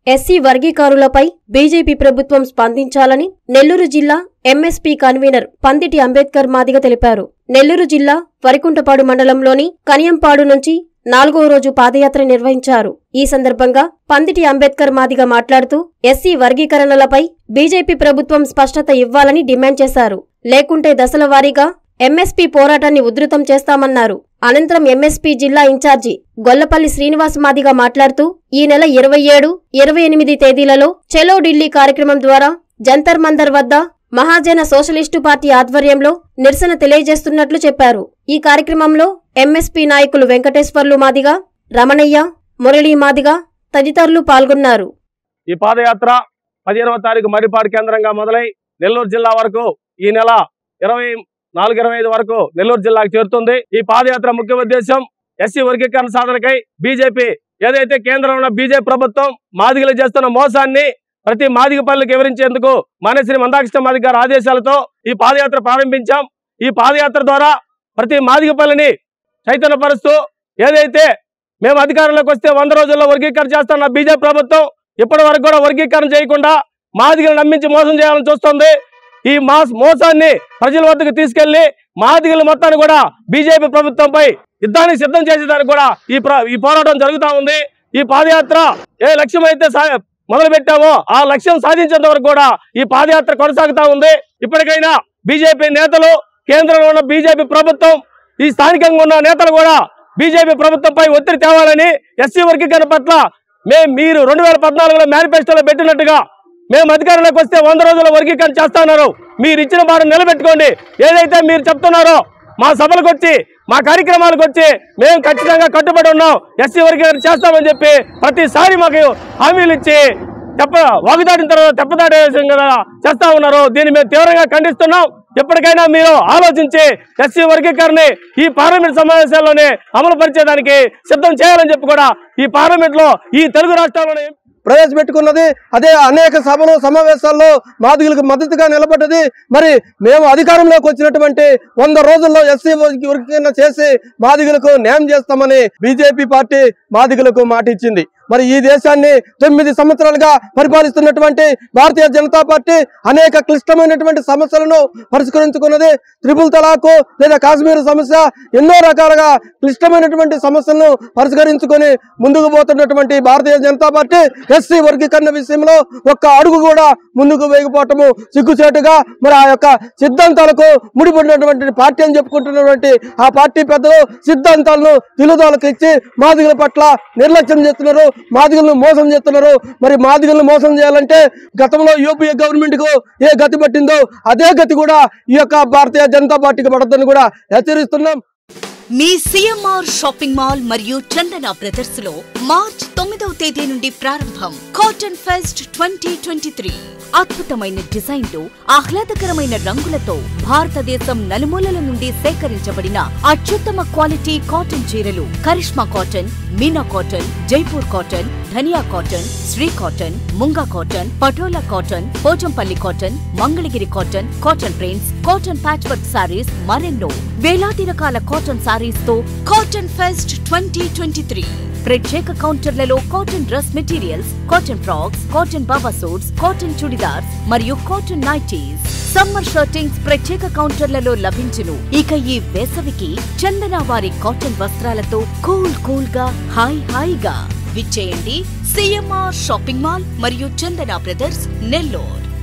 SC వర్గీకారులపై BJP ప్రభుత్వం స్పందించాలని నెల్లూరు జిల్లా ఎంఎస్పీ కన్వీనర్ పందిటి అంబేద్కర్ మాదిగ తెలిపారు నెల్లూరు జిల్లా వరికుంటపాడు మండలంలోని కనియంపాడు నుంచి నాలుగో రోజు పాదయాత్ర నిర్వహించారు ఈ సందర్భంగా పందిటి అంబేద్కర్ మాదిగ మాట్లాడుతూ ఎస్సీ వర్గీకరణలపై బీజేపీ ప్రభుత్వం స్పష్టత ఇవ్వాలని డిమాండ్ చేశారు లేకుంటే దశల వారీగా ఎంఎస్పీ పోరాటాన్ని ఉధృతం చేస్తామన్నారు అనంతరం ఎంఎస్పీ జిల్లా ఇన్ఛార్జి గొల్లపల్లి శ్రీనివాస్ మాదిగా మాట్లాడుతూ ఈ నెల ఇరవై ఏడు ఇరవై ఎనిమిది తేదీలలో చెలో ఢిల్లీ కార్యక్రమం ద్వారా జంతర్ మందర్ వద్ద మహాజన సోషలిస్టు పార్టీ ఆధ్వర్యంలో నిరసన తెలియజేస్తున్నట్లు చెప్పారు ఈ కార్యక్రమంలో ఎంఎస్పీ నాయకులు వెంకటేశ్వర్లు మాదిగా రమణయ్య మురళీ మాదిగా తదితరులు పాల్గొన్నారు ఈ పాదయాత్ర పదిహేనవ తారీఖు మర్రిపాడు కేంద్రంగా మొదలై నెల్లూరు జిల్లా వరకు ఈ నెల ఇరవై నాలుగు ఇరవై ఐదు వరకు నెల్లూరు జిల్లాకు చేరుతుంది ఈ పాదయాత్ర ముఖ్య ఉద్దేశం ఎస్సీ వర్గీకరణ సాధనకై బీజేపీ ఏదైతే కేంద్రంలో బీజేపీ ప్రభుత్వం మాదిగలు చేస్తున్న మోసాన్ని ప్రతి మాదిగ పనులకు వివరించేందుకు మానేశ్రీ మందాకృష్ణ మాదిగ గారి ఆదేశాలతో ఈ పాదయాత్ర ప్రారంభించాం ఈ పాదయాత్ర ద్వారా ప్రతి మాదిగ పల్లిని చైతన్యపరుస్తూ ఏదైతే మేము అధికారంలోకి వస్తే వంద రోజుల్లో వర్గీకరణ చేస్తున్న బీజేపీ ప్రభుత్వం ఇప్పటి వరకు కూడా వర్గీకరణ చేయకుండా మాదిగలు నమ్మించి మోసం చేయాలని చూస్తుంది ఈ మా మోసాన్ని ప్రజల వద్దకు తీసుకెళ్లి మాదిగల మొత్తాన్ని కూడా బీజేపీ ప్రభుత్వంపై యుద్ధానికి సిద్ధం చేసేదానికి కూడా ఈ ప్ర- ఈ పోరాటం జరుగుతా ఉంది ఈ పాదయాత్ర ఏ లక్ష్యం అయితే సా- మొదలు పెట్టామో ఆ లక్ష్యం సాధించేంత వరకు కూడా ఈ పాదయాత్ర కొనసాగుతా ఉంది ఇప్పటికైనా బీజేపీ నేతలు కేంద్రంలో ఉన్న బీజేపీ ప్రభుత్వం ఈ స్థానికంగా ఉన్న నేతలు కూడా బీజేపీ ప్రభుత్వంపై ఒత్తిడి తేవాలని ఎస్సీ వర్గీకరణ పట్ల మేము మీరు రెండు వేల పద్నాలుగులో మేనిఫెస్టోలో పెట్టినట్టుగా మేము అధికారంలోకి వస్తే వంద రోజుల వర్గీకరణ చేస్తున్నారు మీరు ఇచ్చిన మాట నిలబెట్టుకోండి ఏదైతే మీరు చెప్తున్నారో మా సభలకు వచ్చి మా కార్యక్రమాలకు వచ్చి మేము ఖచ్చితంగా కట్టుబడి ఉన్నాం ఎస్సీ వర్గీకరణ చేస్తామని చెప్పి ప్రతిసారి మాకు హామీలు ఇచ్చి తెప్ప వాగుదాటిన తర్వాత తెప్పదాటి కదా చేస్తా ఉన్నారు దీన్ని మేము తీవ్రంగా ఖండిస్తున్నాం ఎప్పటికైనా మీరు ఆలోచించి ఎస్సీ వర్గీకరణ ఈ పార్లమెంట్ సమావేశాల్లోనే అమలు పరిచేదానికి సిద్ధం చేయాలని చెప్పి కూడా ఈ పార్లమెంట్ లో ఈ తెలుగు రాష్ట్రాల్లోనే ప్రవేశపెట్టుకున్నది అదే అనేక సభలు సమావేశాల్లో మాదిగులకు మద్దతుగా నిలబడ్డది మరి మేము అధికారంలోకి వచ్చినటువంటి వంద రోజుల్లో ఎస్సీ వర్గీకరణ చేసి మాదిగులకు న్యాయం చేస్తామని బీజేపీ పార్టీ మాదిగులకు మాట ఇచ్చింది మరి ఈ దేశాన్ని తొమ్మిది సంవత్సరాలుగా పరిపాలిస్తున్నటువంటి భారతీయ జనతా పార్టీ అనేక క్లిష్టమైనటువంటి సమస్యలను పరిష్కరించుకున్నది త్రిపుల్ తలాకు లేదా కాశ్మీర్ సమస్య ఎన్నో రకాలుగా క్లిష్టమైనటువంటి సమస్యలను పరిష్కరించుకొని ముందుకు పోతున్నటువంటి భారతీయ జనతా పార్టీ ఎస్సీ వర్గీకరణ విషయంలో ఒక్క అడుగు కూడా ముందుకు వేయకపోవటము సిగ్గుచేటుగా మరి ఆ యొక్క సిద్ధాంతాలకు ముడిపడినటువంటి పార్టీ అని చెప్పుకుంటున్నటువంటి ఆ పార్టీ పెద్దలు సిద్ధాంతాలను తిలుదోలకు ఇచ్చి మాదిగల పట్ల నిర్లక్ష్యం చేస్తున్నారు మాదిగలను మోసం చేస్తున్నారు మరి మాదిగలను మోసం చేయాలంటే గతంలో యూపీఏ గవర్నమెంట్ కు ఏ గతి పట్టిందో అదే గతి కూడా ఈ యొక్క భారతీయ జనతా పార్టీకి పడద్దని కూడా హెచ్చరిస్తున్నాం మీ సిఎంఆర్ షాపింగ్ మాల్ మరియు చందన బ్రదర్స్ లో మార్చ్ తొమ్మిదవ తేదీ నుండి ప్రారంభం cotton fest twenty twenty three అద్భుతమైన డిజైన్లు ఆహ్లాదకరమైన రంగులతో భారతదేశం నలుమూలల నుండి సేకరించబడిన అత్యుత్తమ క్వాలిటీ కాటన్ చీరలు Karishma cotton Meena cotton Jaipur cotton Dhaniya cotton Shri cotton Munga cotton Patola cotton Pochampally cotton Mangalagiri cotton cotton prints cotton patch work saris మరెన్నో వేలాది రకాల కాటన్ సారీస్ తో cotton fest twenty twenty three ప్రత్యేక కౌంటర్లలో cotton dress materials cotton frocks cotton Baba suits cotton churidars మరియు కాటన్ నైటీస్ సమ్మర్ షర్టింగ్స్ ప్రత్యేక కౌంటర్లలో లభించును ఇక ఈ వేసవికి చందన వారి కాటన్ వస్త్రాలతో కూల్ కూల్ గా హాయ్ హాయిగా విచ్చేయండి సిఎంఆర్ షాపింగ్ మాల్ మరియు చందన బ్రదర్స్ నెల్లూరు